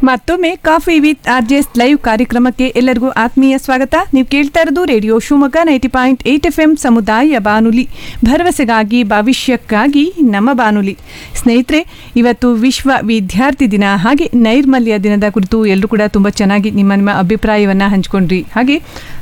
ಮತ್ತೊಮ್ಮೆ coffee with RJs live ಕಾರ್ಯಕ್ರಮಕ್ಕೆ ಎಲ್ಲರಿಗೂ ಆತ್ಮೀಯ ಸ್ವಾಗತ ನೀವು ಕೇಳ್ತಾ ಇರೋದು radio Shivamogga ninety point eight F M ಸಮುದಾಯ ಬಾನುಲಿ ಭರವಸೆಗಾಗಿ ಭವಿಷ್ಯಕ್ಕಾಗಿ ನಮ್ಮ ಬಾನುಲಿ ಸ್ನೇಹಿತರೆ ಇವತ್ತು ವಿಶ್ವ ವಿದ್ಯಾರ್ಥಿ ದಿನ ಹಾಗೆ ನೈರ್ಮಲ್ಯ ದಿನದ ಕುರಿತು ಎಲ್ಲರೂ ಕೂಡ ತುಂಬ ಚೆನ್ನಾಗಿ ನಿಮ್ಮ ನಿಮ್ಮ ಅಭಿಪ್ರಾಯವನ್ನು ಹಂಚ್ಕೊಂಡ್ರಿ ಹಾಗೆ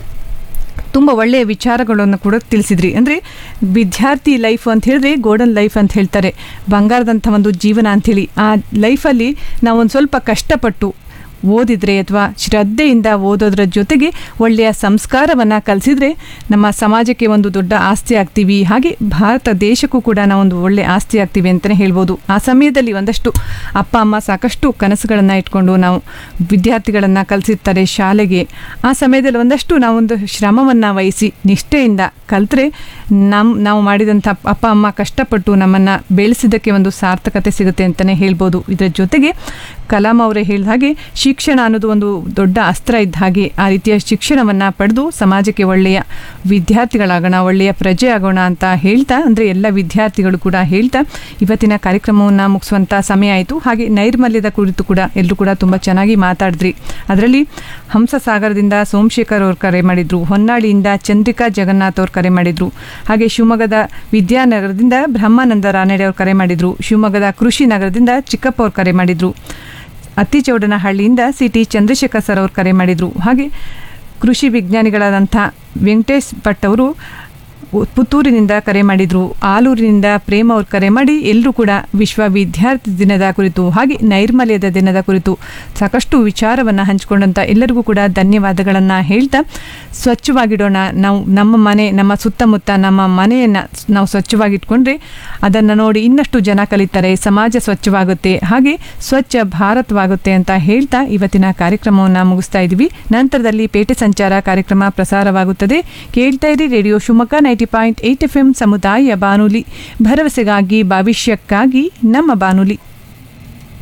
ತುಂಬ ಒಳ್ಳೆಯ ವಿಚಾರಗಳನ್ನು ಕೂಡ ತಿಳಿಸಿದ್ರಿ ಅಂದರೆ ವಿದ್ಯಾರ್ಥಿ ಲೈಫ್ ಅಂತ ಹೇಳಿದ್ರೆ ಗೋಲ್ಡನ್ ಲೈಫ್ ಅಂತ ಹೇಳ್ತಾರೆ ಬಂಗಾರದಂಥ ಒಂದು ಜೀವನ ಅಂಥೇಳಿ ಆ ಲೈಫಲ್ಲಿ ನಾವೊಂದು ಸ್ವಲ್ಪ ಕಷ್ಟಪಟ್ಟು ಓದಿದರೆ ಅಥವಾ ಶ್ರದ್ಧೆಯಿಂದ ಓದೋದ್ರ ಜೊತೆಗೆ ಒಳ್ಳೆಯ ಸಂಸ್ಕಾರವನ್ನು ಕಲಿಸಿದ್ರೆ ನಮ್ಮ ಸಮಾಜಕ್ಕೆ ಒಂದು ದೊಡ್ಡ ಆಸ್ತಿ ಆಗ್ತೀವಿ ಹಾಗೆ ಭಾರತ ದೇಶಕ್ಕೂ ಕೂಡ ನಾವೊಂದು ಒಳ್ಳೆಯ ಆಸ್ತಿ ಆಗ್ತೀವಿ ಅಂತಲೇ ಹೇಳ್ಬೋದು ಆ ಸಮಯದಲ್ಲಿ ಒಂದಷ್ಟು ಅಪ್ಪ ಅಮ್ಮ ಸಾಕಷ್ಟು ಕನಸುಗಳನ್ನು ಇಟ್ಕೊಂಡು ನಾವು ವಿದ್ಯಾರ್ಥಿಗಳನ್ನು ಕಲಿಸಿರ್ತಾರೆ ಶಾಲೆಗೆ ಆ ಸಮಯದಲ್ಲಿ ಒಂದಷ್ಟು ನಾವೊಂದು ಶ್ರಮವನ್ನು ವಹಿಸಿ ನಿಷ್ಠೆಯಿಂದ ಕಲ್ತ್ರೆ ನಮ್ಮ ನಾವು ಮಾಡಿದಂಥ ಅಪ್ಪ ಅಮ್ಮ ಕಷ್ಟಪಟ್ಟು ನಮ್ಮನ್ನು ಬೆಳೆಸಿದ್ದಕ್ಕೆ ಒಂದು ಸಾರ್ಥಕತೆ ಸಿಗುತ್ತೆ ಅಂತಲೇ ಹೇಳ್ಬೋದು ಇದರ ಜೊತೆಗೆ ಕಲಾಂ ಅವರೇ ಹೇಳಿದ ಹಾಗೆ ಶಿಕ್ಷಣ ಅನ್ನೋದು ಒಂದು ದೊಡ್ಡ ಅಸ್ತ್ರ ಇದ್ದ ಹಾಗೆ ಆ ರೀತಿಯ ಶಿಕ್ಷಣವನ್ನು ಪಡೆದು ಸಮಾಜಕ್ಕೆ ಒಳ್ಳೆಯ ವಿದ್ಯಾರ್ಥಿಗಳಾಗೋಣ ಒಳ್ಳೆಯ ಪ್ರಜೆ ಆಗೋಣ ಅಂತ ಹೇಳ್ತಾ ಅಂದರೆ ಎಲ್ಲ ವಿದ್ಯಾರ್ಥಿಗಳು ಕೂಡ ಹೇಳ್ತಾ ಇವತ್ತಿನ ಕಾರ್ಯಕ್ರಮವನ್ನು ಮುಗಿಸುವಂಥ ಸಮಯ ಆಯಿತು ಹಾಗೆ ನೈರ್ಮಲ್ಯದ ಕುರಿತು ಕೂಡ ಎಲ್ಲರೂ ಕೂಡ ತುಂಬ ಚೆನ್ನಾಗಿ ಮಾತಾಡಿದ್ರಿ ಅದರಲ್ಲಿ ಹಂಸಸಾಗರದಿಂದ ಸೋಮಶೇಖರ್ ಅವ್ರು ಕರೆ ಮಾಡಿದರು ಹೊನ್ನಾಳಿಯಿಂದ ಚಂದ್ರಿಕಾ ಜಗನ್ನಾಥ್ ಅವ್ರು ಕರೆ ಮಾಡಿದರು ಹಾಗೆ ಶಿವಮೊಗ್ಗದ ವಿದ್ಯಾನಗರದಿಂದ ಬ್ರಹ್ಮಾನಂದ ರಾನಡೆ ಅವ್ರು ಕರೆ ಮಾಡಿದರು ಶಿವಮೊಗ್ಗದ ಕೃಷಿ ನಗರದಿಂದ ಚಿಕ್ಕಪ್ಪ ಅವ್ರು ಕರೆ ಮಾಡಿದರು ಅತ್ತಿಚೌಡನಹಳ್ಳಿಯಿಂದ ಸಿ ಟಿ ಚಂದ್ರಶೇಖರ್ ಸರ್ ಅವರು ಕರೆ ಮಾಡಿದರು ಹಾಗೆ ಕೃಷಿ ವಿಜ್ಞಾನಿಗಳಾದಂಥ ವೆಂಕಟೇಶ್ ಭಟ್ ಅವರು ಉ- ಪುತ್ತೂರಿನಿಂದ ಕರೆ ಮಾಡಿದರು ಆಲೂರಿನಿಂದ ಪ್ರೇಮ ಅವ್ರು ಕರೆ ಮಾಡಿ ಎಲ್ಲರೂ ಕೂಡ ವಿಶ್ವ ವಿದ್ಯಾರ್ಥಿ ದಿನದ ಕುರಿತು ಹಾಗೆ ನೈರ್ಮಲ್ಯದ ದಿನದ ಕುರಿತು ಸಾಕಷ್ಟು ವಿಚಾರವನ್ನು ಹಂಚಿಕೊಂಡಂಥ ಎಲ್ಲರಿಗೂ ಕೂಡ ಧನ್ಯವಾದಗಳನ್ನು ಹೇಳ್ತಾ ಸ್ವಚ್ಛವಾಗಿಡೋಣ ನಾವು ನಮ್ಮ ಮನೆ ನಮ್ಮ ಸುತ್ತಮುತ್ತ ನಮ್ಮ ಮನೆಯನ್ನು ನಾವು ಸ್ವಚ್ಛವಾಗಿಟ್ಕೊಂಡ್ರೆ ಅದನ್ನು ನೋಡಿ ಇನ್ನಷ್ಟು ಜನ ಕಲಿತಾರೆ ಸಮಾಜ ಸ್ವಚ್ಛವಾಗುತ್ತೆ ಹಾಗೆ ಸ್ವಚ್ಛ ಭಾರತವಾಗುತ್ತೆ ಅಂತ ಹೇಳ್ತಾ ಇವತ್ತಿನ ಕಾರ್ಯಕ್ರಮವನ್ನು ಮುಗಿಸ್ತಾ ಇದ್ದೀವಿ ನಂತರದಲ್ಲಿ ಪೇಟೆ ಸಂಚಾರ ಕಾರ್ಯಕ್ರಮ ಪ್ರಸಾರವಾಗುತ್ತದೆ ಕೇಳ್ತಾ ಇರಿ radio Shivamogga ninety point eight F M ಸಮುದಾಯ ಬಾನುಲಿ ಭರವಸೆಗಾಗಿ ಭವಿಷ್ಯಕ್ಕಾಗಿ ನಮ್ಮ ಬಾನುಲಿ